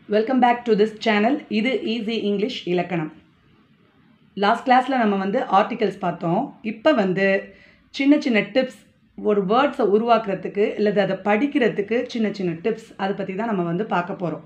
welcome back to this channel இது easy English இலக்கணம் last கிளாஸில் நம்ம வந்து ஆர்டிகல்ஸ் பார்த்தோம் இப்போ வந்து சின்ன சின்ன டிப்ஸ் ஒரு வேர்ட்ஸை உருவாக்குறதுக்கு இல்லது அதை படிக்கிறதுக்கு சின்ன சின்ன டிப்ஸ் அதை பற்றி தான் நம்ம வந்து பார்க்க போகிறோம்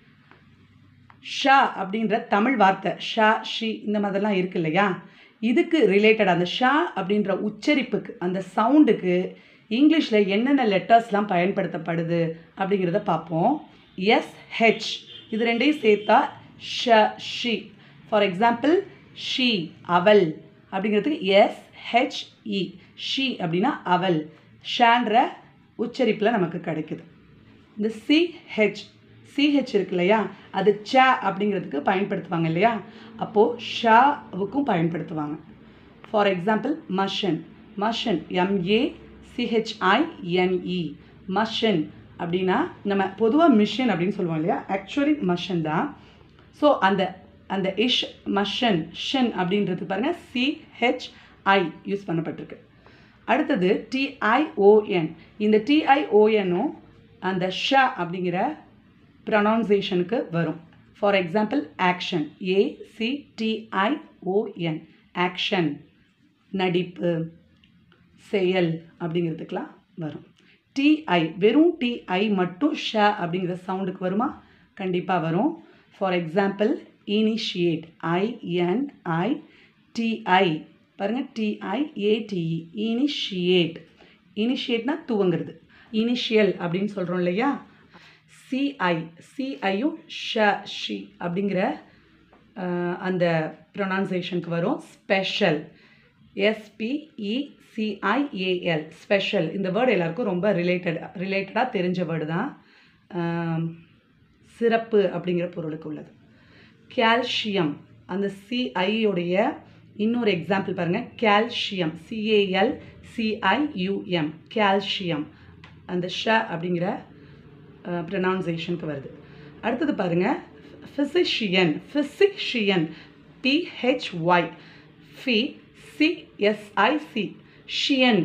ஷா அப்படின்ற தமிழ் வார்த்தை ஷா ஷி இந்த மாதிரிலாம் இருக்கு இல்லையா இதுக்கு ரிலேட்டட் அந்த ஷா அப்படின்ற உச்சரிப்புக்கு அந்த சவுண்டுக்கு இங்கிலீஷில் என்னென்ன லெட்டர்ஸ்லாம் பயன்படுத்தப்படுது அப்படிங்கிறத பார்ப்போம் எஸ் ஹெச் இது ரெண்டையும் சேர்த்தா ஷ ஷி ஃபார் எக்ஸாம்பிள் ஷி அவள் அப்படிங்கிறதுக்கு எஸ் ஹெச் இ ஷி அப்படின்னா அவள் ஷான்ற உச்சரிப்பில் நமக்கு கிடைக்குது இந்த சிஹெச் சிஹெச் இருக்கு இல்லையா அது ச அப்படிங்கிறதுக்கு பயன்படுத்துவாங்க இல்லையா அப்போது ஷாவுக்கும் பயன்படுத்துவாங்க for example machine machine M A C H I N E machine அப்படின்னா நம்ம பொதுவாக மிஷன் அப்படின்னு சொல்லுவோம் இல்லையா ஆக்சுவலி மஷன் தான் ஸோ அந்த அந்த இஷ் மஷன் ஷன் அப்படின்றது பாருங்கள் சிஹெச்ஐ யூஸ் பண்ணப்பட்டிருக்கு அடுத்தது டிஐஓஎன் இந்த டிஐஓஎனும் அந்த ஷ அப்படிங்கிற ப்ரொனவுன்சேஷனுக்கு வரும் for example action A C T I O N action நடிப்பு செயல் அப்படிங்கிறதுக்கெலாம் வரும் டிஐ வெறும் டிஐ மட்டும் ஷ அப்படிங்கிற சவுண்டுக்கு வருமா கண்டிப்பாக வரும் for example initiate I N I T I பாருங்கள் டிஐ ஏடிஇ இனிஷியேட் இனிஷியேட்னா துவங்குறது இனிஷியல் அப்படின்னு சொல்கிறோம் இல்லையா சிஐ சிஐயும் ஷ ஷி அப்படிங்கிற அந்த ப்ரொனவுன்சேஷனுக்கு வரும் ஸ்பெஷல் எஸ்பிஇசிஐஏஎல் ஸ்பெஷல் இந்த வேர்டு எல்லாருக்கும் ரொம்ப ரிலேட்டட் ரிலேட்டடாக தெரிஞ்ச வேர்டு தான் சிறப்பு அப்படிங்கிற பொருளுக்கு உள்ளது கால்சியம் அந்த சிஐயோடைய இன்னொரு எக்ஸாம்பிள் பாருங்கள் கால்சியம் சிஏஎல் சிஐயூஎம் கால்சியம் அந்த ஷ அப்படிங்கிற ப்ரொனவுன்சேஷனுக்கு வருது அடுத்தது பாருங்கள் ஃபிசிஷியன் ஃபிசிஷியன் பிஹெச்ஒய் ஃபி சிஎஸ்ஐசி ஷியன்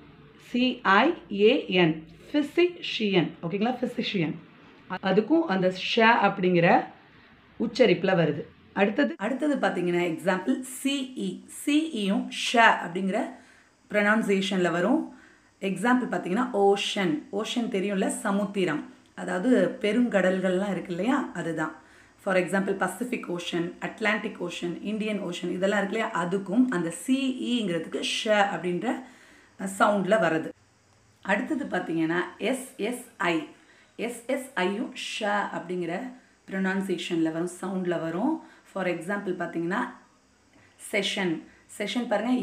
சிஐஏஎன் ஃபிசிஷியன் ஓகேங்களா ஃபிசிஷியன் அதுக்கும் அந்த ஷ அப்படிங்கிற உச்சரிப்பில் வருது அடுத்தது அடுத்தது பார்த்தீங்கன்னா எக்ஸாம்பிள் சிஇ சிஇயும் ஷ அப்படிங்கிற ப்ரொனவுன்சேஷனில் வரும் எக்ஸாம்பிள் பார்த்தீங்கன்னா ஓஷன் ஓஷன் தெரியும்ல சமுத்திரம் அதாவது பெருங்கடல்கள்லாம் இருக்கு இல்லையா அதுதான் for example Pacific Ocean Atlantic Ocean Indian Ocean இதெல்லாம் இருக்கு இல்லையா அதுக்கும் அந்த சிஇங்கிறதுக்கு ஷ அப்படின்ற சவுண்டில் வருது அடுத்தது பார்த்தீங்கன்னா எஸ்எஸ்ஐ எஸ்எஸ்ஐயும் ஷ அப்படிங்கிற ப்ரொனவுன்சியேஷனில் வரும் சவுண்டில் வரும் ஃபார் எக்ஸாம்பிள் பார்த்தீங்கன்னா செஷன் செஷன் பாருங்கள்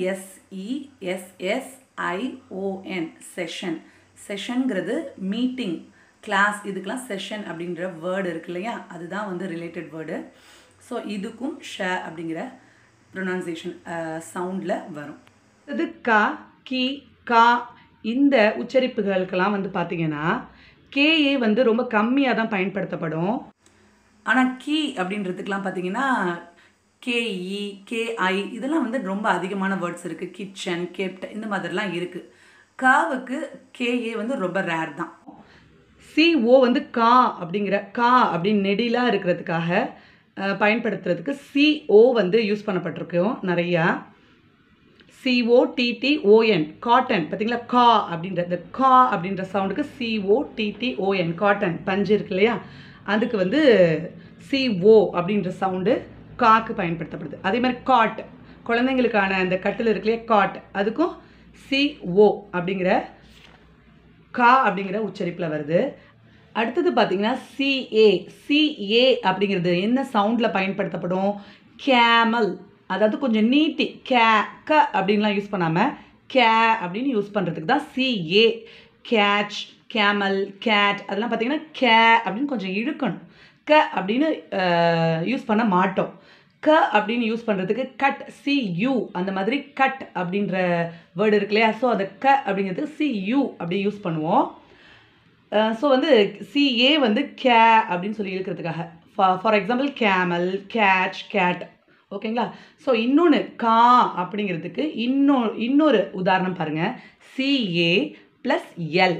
எஸ்இஎஸ்எஸ்ஐஓஎன் செஷன் செஷனுங்கிறது மீட்டிங் கிளாஸ் இதுக்கெலாம் செஷன் அப்படின்ற வேர்டு இருக்கு இல்லையா அதுதான் வந்து ரிலேட்டட் வேர்டு ஸோ இதுக்கும் ஷ அப்படிங்கிற ப்ரொனவுன்சியேஷன் சவுண்டில் வரும் இது க கி கா இந்த உச்சரிப்புகளுக்கெல்லாம் வந்து பார்த்திங்கன்னா கேஏ வந்து ரொம்ப கம்மியாக தான் பயன்படுத்தப்படும் ஆனால் கீ அப்படின்றதுக்கெலாம் பார்த்தீங்கன்னா கேஇ கேஐ இதெல்லாம் வந்து ரொம்ப அதிகமான வேர்ட்ஸ் இருக்குது கிச்சன் கேப்ட் இந்த மாதிரிலாம் இருக்குது காவுக்கு கேஏ வந்து ரொம்ப ரேர் தான் சிஓ வந்து கா அப்படிங்கிற கா அப்படின்னு நெடிலாக இருக்கிறதுக்காக பயன்படுத்துறதுக்கு சிஓ வந்து யூஸ் பண்ணப்பட்டிருக்கோம் நிறையா சிஓ டிடிஓஎன் காட்டன் பார்த்தீங்களா கா அப்படின்ற இந்த கா அப்படின்ற சவுண்டுக்கு சிஓ டிடிஓஎன் காட்டன் பஞ்சு இருக்கு இல்லையா அதுக்கு வந்து சிஓ அப்படின்ற சவுண்டு காக்கு பயன்படுத்தப்படுது அதே மாதிரி காட் குழந்தைங்களுக்கான அந்த கட்டில் இருக்கு இல்லையா காட் அதுக்கும் சிஓ அப்படிங்கிற கா அப்படிங்கிற உச்சரிப்பில் வருது அடுத்தது பார்த்தீங்கன்னா சிஏ சிஏ அப்படிங்கிறது என்ன சவுண்டில் பயன்படுத்தப்படும் கேமல் அதாவது கொஞ்சம் நீட்டி கே க அப்படின்லாம் யூஸ் பண்ணாமல் கே அப்படின்னு யூஸ் பண்ணுறதுக்கு தான் சிஏ கேட்ச் கேமல் கேட் அதெல்லாம் பார்த்தீங்கன்னா கே அப்படின்னு கொஞ்சம் இழுக்கணும் க அப்படின்னு யூஸ் பண்ண மாட்டோம் க அப்படின்னு யூஸ் பண்ணுறதுக்கு கட் சி யூ அந்த மாதிரி கட் அப்படின்ற வேர்டு இருக்கு இல்லையா ஸோ அதை க அப்படிங்கிறதுக்கு சி யூ அப்படி யூஸ் பண்ணுவோம் ஸோ வந்து சிஏ வந்து கே அப்படின்னு சொல்லி இழுக்கிறதுக்காக for example camel catch cat ஓகேங்களா ஸோ இன்னொன்று கா அப்படிங்கிறதுக்கு இன்னொ இன்னொரு உதாரணம் பாருங்கள் C A plus L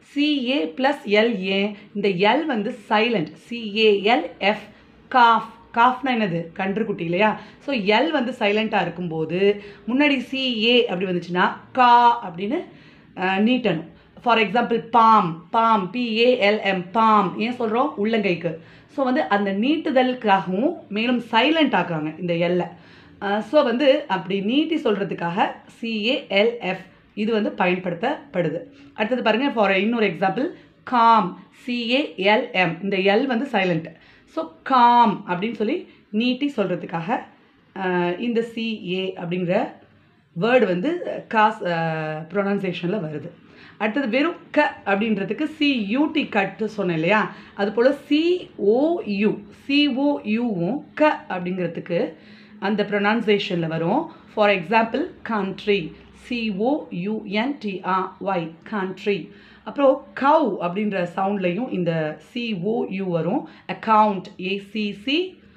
C A plus L A இந்த எல் வந்து சைலண்ட் சிஏஎல்எஃப் காஃப் காஃப்னா என்னது கன்றுக்குட்டி இல்லையா ஸோ எல் வந்து சைலண்ட்டாக இருக்கும்போது முன்னாடி சிஏ அப்படி வந்துச்சுன்னா கா அப்படின்னு அஹ், நீட்டணும் for example palm palm P A L M palm ஏன் சொல்கிறோம் உள்ளங்கைக்கு ஸோ வந்து அந்த நீட்டுதலுக்காகவும் மேலும் சைலண்ட் ஆக்குறாங்க இந்த எல்லை ஸோ வந்து அப்படி நீட்டி சொல்கிறதுக்காக சிஏஎல்எஃப் இது வந்து பயன்படுத்தப்படுது அடுத்தது பாருங்கள் ஃபார் இன்னொரு எக்ஸாம்பிள் காம் சிஏஎல்எம் இந்த எல் வந்து சைலண்ட் ஸோ காம் அப்படின்னு சொல்லி நீட்டி சொல்கிறதுக்காக இந்த சிஏ அப்படிங்கிற வேர்டு வந்து காஸ் ப்ரொனன்சியேஷனில் வருது அடுத்தது வெறும் க அப்படின்றதுக்கு சியூடி கட்டு சொன்னேன் இல்லையா அது போல் சிஓயு சிஓயுவும் க அப்படிங்கிறதுக்கு அந்த ப்ரொனன்சியேஷனில் வரும் for example country C O U N T R Y country அப்புறம் கவ் அப்படின்ற சவுண்ட்லையும் இந்த சிஓயு வரும் அக்கவுண்ட் ஏசிசி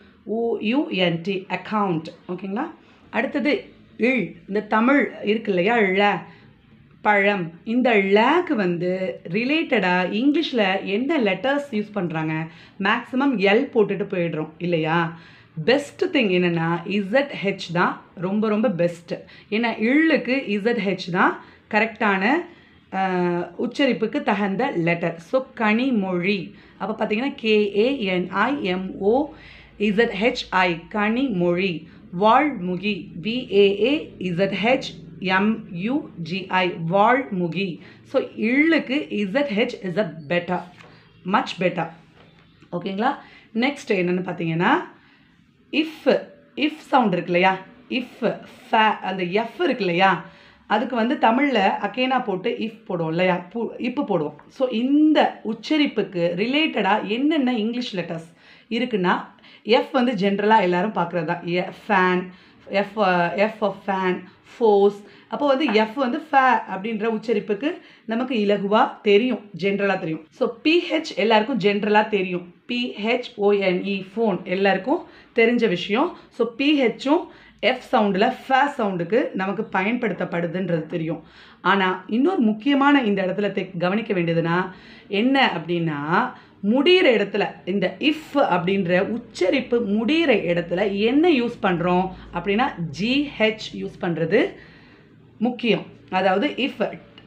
ஓயுஎன்டி அக்கவுண்ட் ஓகேங்களா அடுத்தது இல் இந்த தமிழ் இருக்கு இல்லையா ழ பழம் இந்த ழக்கு வந்து ரிலேட்டடாக இங்கிலீஷில் என்ன லெட்டர்ஸ் யூஸ் பண்ணுறாங்க மேக்ஸிமம் எல் போட்டுட்டு போயிடுறோம் இல்லையா பெஸ்ட் திங் என்னென்னா இசட் ஹெச் தான் ரொம்ப ரொம்ப பெஸ்ட்டு ஏன்னா இள்ளுக்கு இசட் ஹெச் தான் கரெக்டான ஆஹ், உச்சரிப்புக்கு தகுந்த லெட்டர் ஸோ கனிமொழி அப்போ பார்த்தீங்கன்னா கேஏஎன்ஐஎம்ஓ இசட்ஹெச்ஐ Kanimozhi வாழ்முகி விஏஏ ZH எம்யூஜிஐ வாழ்முகி so இள்ளுக்கு ZH is a better much better ஓகேங்களா நெக்ஸ்ட் என்னென்னு பார்த்தீங்கன்னா இஃப் இஃப் சவுண்ட் இருக்கு இல்லையா இஃப் ஃப அந்த எஃப் இருக்கு இல்லையா அதுக்கு வந்து தமிழில் அக்கேனா போட்டு இஃப் போடுவோம் இல்லையா பு இப்பு போடுவோம் ஸோ இந்த உச்சரிப்புக்கு ரிலேட்டடாக என்னென்ன இங்கிலீஷ் லெட்டர்ஸ் இருக்குன்னா எஃப் வந்து ஜென்ரலாக எல்லாரும் பார்க்குறது தான் a fan F F of fan force அப்போ வந்து எஃப் வந்து ஃபே அப்படின்ற உச்சரிப்புக்கு நமக்கு இலகுவாக தெரியும் ஜென்ரலாக தெரியும் ஸோ பிஹெச் எல்லாருக்கும் ஜென்ரலாக தெரியும் பிஹெச்ஓஎன்இ ஃபோன் எல்லாருக்கும் தெரிஞ்ச விஷயம் ஸோ பிஹெச்சும் எஃப் சவுண்டில் ஃபே சவுண்டுக்கு நமக்கு பயன்படுத்தப்படுதுன்றது தெரியும் ஆனால் இன்னொரு முக்கியமான இந்த இடத்துல தெ கவனிக்க வேண்டியதுன்னா என்ன அப்படின்னா முடிகிற இடத்துல இந்த இஃப் அப்படின்ற உச்சரிப்பு முடிகிற இடத்துல என்ன யூஸ் பண்ணுறோம் அப்படின்னா ஜிஹெச் யூஸ் பண்ணுறது முக்கியம் அதாவது இஃப்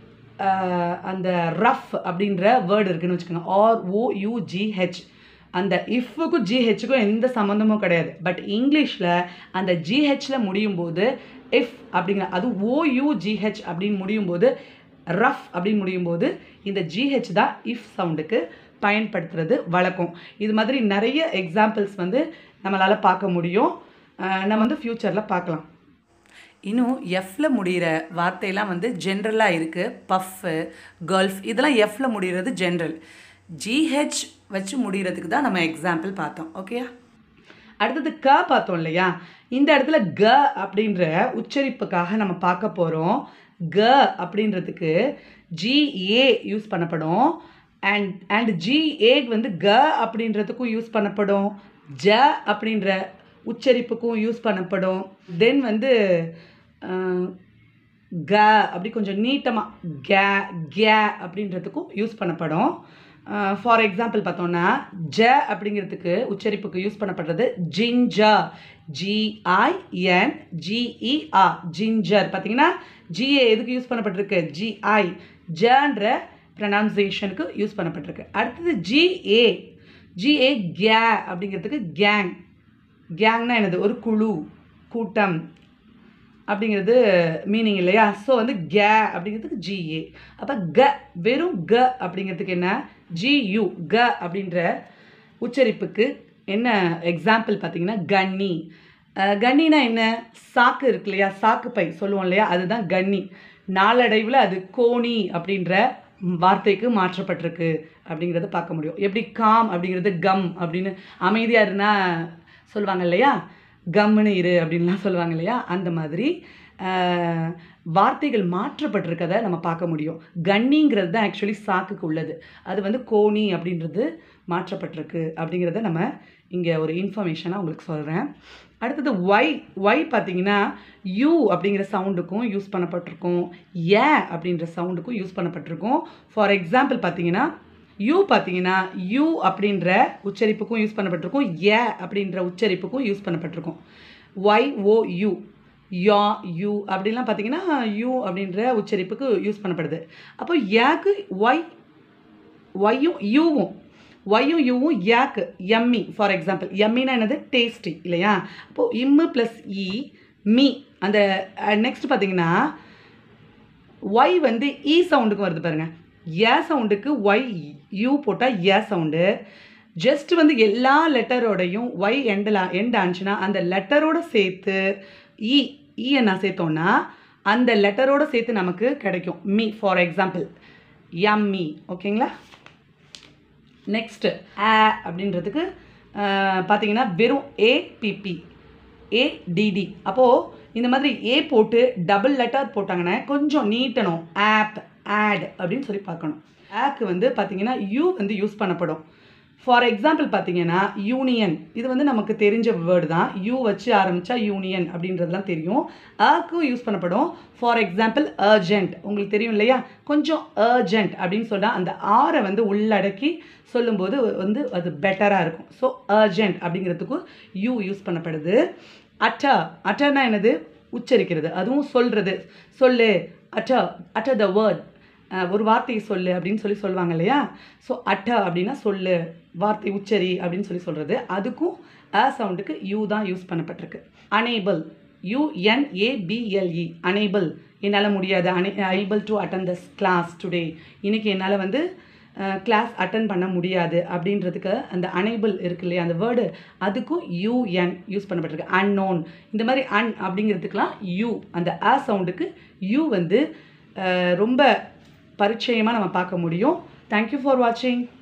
அந்த ரஃப் அப்படின்ற வேர்டு இருக்குன்னு வச்சுக்கோங்க ஆர் ஓயூஜிஹெச் அந்த இஃப்ஃபுக்கும் ஜிஹெச்சுக்கும் எந்த சம்மந்தமும் கிடையாது பட் இங்கிலீஷில் அந்த ஜிஹெச்சில் முடியும் போது இஃப் அப்படிங்கிற அது ஓயூஜிஹெச் அப்படின்னு முடியும் போது ரஃப் அப்படின்னு முடியும் போது இந்த ஜிஹெச் தான் இஃப் சவுண்டுக்கு பயன்படுத்துறது வழக்கம் இது மாதிரி நிறைய எக்ஸாம்பிள்ஸ் வந்து நம்மளால் பார்க்க முடியும் அஹ் நம்ம வந்து ஃப்யூச்சரில் பார்க்கலாம் இன்னும் எஃப்ல முடிகிற வார்த்தையெல்லாம் வந்து ஜென்ரலாக இருக்குது பஃப்பு கல்ஃப் இதெல்லாம் எஃப்ல முடிகிறது ஜென்ரல் ஜிஹெச் வச்சு முடிகிறதுக்கு தான் நம்ம எக்ஸாம்பிள் பார்த்தோம் ஓகேயா அடுத்தது க பார்த்தோம் இல்லையா இந்த இடத்துல க அப்படின்ற உச்சரிப்புக்காக நம்ம பார்க்க போகிறோம் க அப்படின்றதுக்கு ஜிஏ யூஸ் பண்ணப்படும் அண்ட் அண்ட் ஜிஏ வந்து க அப்படின்றதுக்கும் யூஸ் பண்ணப்படும் ஜ அப்படின்ற உச்சரிப்புக்கும் யூஸ் பண்ணப்படும் தென் வந்து அஹ், க அப்படி கொஞ்சம் நீட்டமாக கே கே அப்படின்றதுக்கும் யூஸ் பண்ணப்படும் ஃபார் எக்ஸாம்பிள் பார்த்தோன்னா ஜ அப்படிங்கிறதுக்கு உச்சரிப்புக்கு யூஸ் பண்ணப்படுறது ஜிஞ்சர் ஜிஐஎன் ஜிஇஆர் ஜிஞ்சர் பார்த்தீங்கன்னா ஜிஏ எதுக்கு யூஸ் பண்ணப்பட்டிருக்கு ஜிஐ ஜன்ற ப்ரனவுன்சியேஷனுக்கு யூஸ் பண்ணப்பட்டிருக்கு அடுத்தது ஜிஏ ஜிஏ கே அப்படிங்கிறதுக்கு கேங் கேங்னா என்னது ஒரு குழு கூட்டம் அப்படிங்கிறது மீனிங் இல்லையா ஸோ வந்து கே அப்படிங்கிறதுக்கு ஜிஏ அப்போ க வெறும் க அப்படிங்கிறதுக்கு என்ன ஜியு க அப்படின்ற உச்சரிப்புக்கு என்ன எக்ஸாம்பிள் பார்த்தீங்கன்னா கன்னி அஹ் கன்னினா என்ன சாக்கு இருக்கு இல்லையா சாக்கு பை சொல்லுவோம் இல்லையா அதுதான் கன்னி நாளடைவில் அது கோணி அப்படின்ற வார்த்தைக்கு மாற்றப்பட்டிருக்கு அப்படிங்கிறத பார்க்க முடியும் எப்படி காம் அப்படிங்கிறது கம் அப்படின்னு அமைதியாக இருந்தால் சொல்லுவாங்க இல்லையா கம்முன்னு இரு அப்படின்லாம் சொல்லுவாங்க இல்லையா அந்த மாதிரி ஆஹ், வார்த்தைகள் மாற்றப்பட்டிருக்கதை நம்ம பார்க்க முடியும் கன்னிங்கிறது தான் ஆக்சுவலி சாக்குக்கு உள்ளது அது வந்து கோணி அப்படின்றது மாற்றப்பட்டிருக்கு அப்படிங்கிறத நம்ம இங்கே ஒரு இன்ஃபர்மேஷனாக உங்களுக்கு சொல்கிறேன் அடுத்தது ஒய் ஒய் பார்த்தீங்கன்னா யூ அப்படிங்கிற சவுண்டுக்கும் யூஸ் பண்ணப்பட்டிருக்கும் ஏ அப்படின்ற சவுண்டுக்கும் யூஸ் பண்ணப்பட்டிருக்கும் ஃபார் எக்ஸாம்பிள் பார்த்தீங்கன்னா யூ பார்த்தீங்கன்னா யூ அப்படின்ற உச்சரிப்புக்கும் யூஸ் பண்ணப்பட்டிருக்கும் ஏ அப்படின்ற உச்சரிப்புக்கும் யூஸ் பண்ணப்பட்டிருக்கும் ஒய் ஓ யூ யா யூ அப்படிலாம் பார்த்தீங்கன்னா யூ அப்படின்ற உச்சரிப்புக்கு யூஸ் பண்ணப்படுது அப்போ ஏக்கு ஒய் ஒய்யும் யூவும் ஒய்யும் யூவும் யாக்கு எம்மி ஃபார் எக்ஸாம்பிள் எம்மினா என்னது டேஸ்டி இல்லையா அப்போது இம்மு ப்ளஸ் இ மீ அந்த நெக்ஸ்ட் பார்த்தீங்கன்னா ஒய் வந்து இ சவுண்டுக்கு வருது பாருங்க ஏ சவுண்டுக்கு ஒய் யூ போட்டால் ஏ சவுண்டு ஜஸ்ட் வந்து எல்லா லெட்டரோடையும் ஒய் எண்டில் எண்ட் ஆனிச்சுன்னா அந்த லெட்டரோட சேர்த்து இ ஈயை நான் சேர்த்தோன்னா அந்த லெட்டரோட சேர்த்து நமக்கு கிடைக்கும் மீ ஃபார் எக்ஸாம்பிள் எம்மி ஓகேங்களா நெக்ஸ்ட்டு ஆ அப்படின்றதுக்கு அஹ், பார்த்தீங்கன்னா வெறும் ஏபிபி ஏடிடி அப்போது இந்த மாதிரி ஏ போட்டு டபுள் லெட்டர் போட்டாங்கன்னா கொஞ்சம் நீட்டணும் ஆப் ஆட் அப்படின்னு சொல்லி பார்க்கணும் ஆக்கு வந்து பார்த்தீங்கன்னா யூ வந்து யூஸ் பண்ணப்படும் ஃபார் எக்ஸாம்பிள் பார்த்தீங்கன்னா யூனியன் இது வந்து நமக்கு தெரிஞ்ச வேர்டு தான் யூ வச்சு ஆரம்பித்தா யூனியன் அப்படின்றதுலாம் தெரியும் ஆக்கும் யூஸ் பண்ணப்படும் ஃபார் எக்ஸாம்பிள் அர்ஜென்ட் உங்களுக்கு தெரியும் இல்லையா கொஞ்சம் அர்ஜென்ட் அப்படின்னு சொன்னால் அந்த ஆரை வந்து உள்ளடக்கி சொல்லும்போது வந்து அது பெட்டராக இருக்கும் ஸோ அர்ஜென்ட் அப்படிங்கிறதுக்கு யூ யூஸ் பண்ணப்படுது அட்ட அட்டனா என்னது உச்சரிக்கிறது அதுவும் சொல்கிறது சொல்லு அட்ட அட்ட த வேர்ட் ஒரு வார்த்தையை சொல்லு அப்படின்னு சொல்லி சொல்லுவாங்க இல்லையா ஸோ அட்ட அப்படின்னா சொல்லு வார்த்தை உச்சரி அப்படின்னு சொல்லி சொல்கிறது அதுக்கும் அ சவுண்டுக்கு யூ தான் யூஸ் பண்ணப்பட்டிருக்கு அனேபிள் யூஎன்ஏபிஎல்இ அனேபிள் என்னால் முடியாது unable to attend this class today இன்னைக்கு என்னால் வந்து கிளாஸ் அட்டன் பண்ண முடியாது அப்படின்றதுக்கு அந்த அனேபிள் இருக்கு இல்லையா அந்த வேர்டு அதுக்கும் யூஎன் யூஸ் பண்ணப்பட்டிருக்கு அன்னோன் இந்த மாதிரி அன் அப்படிங்கிறதுக்கெலாம் யூ அந்த அ சவுண்டுக்கு யூ வந்து அஹ், ரொம்ப பரிச்சயமாக நம்ம பார்க்க முடியும் தேங்க்யூ ஃபார் வாட்சிங்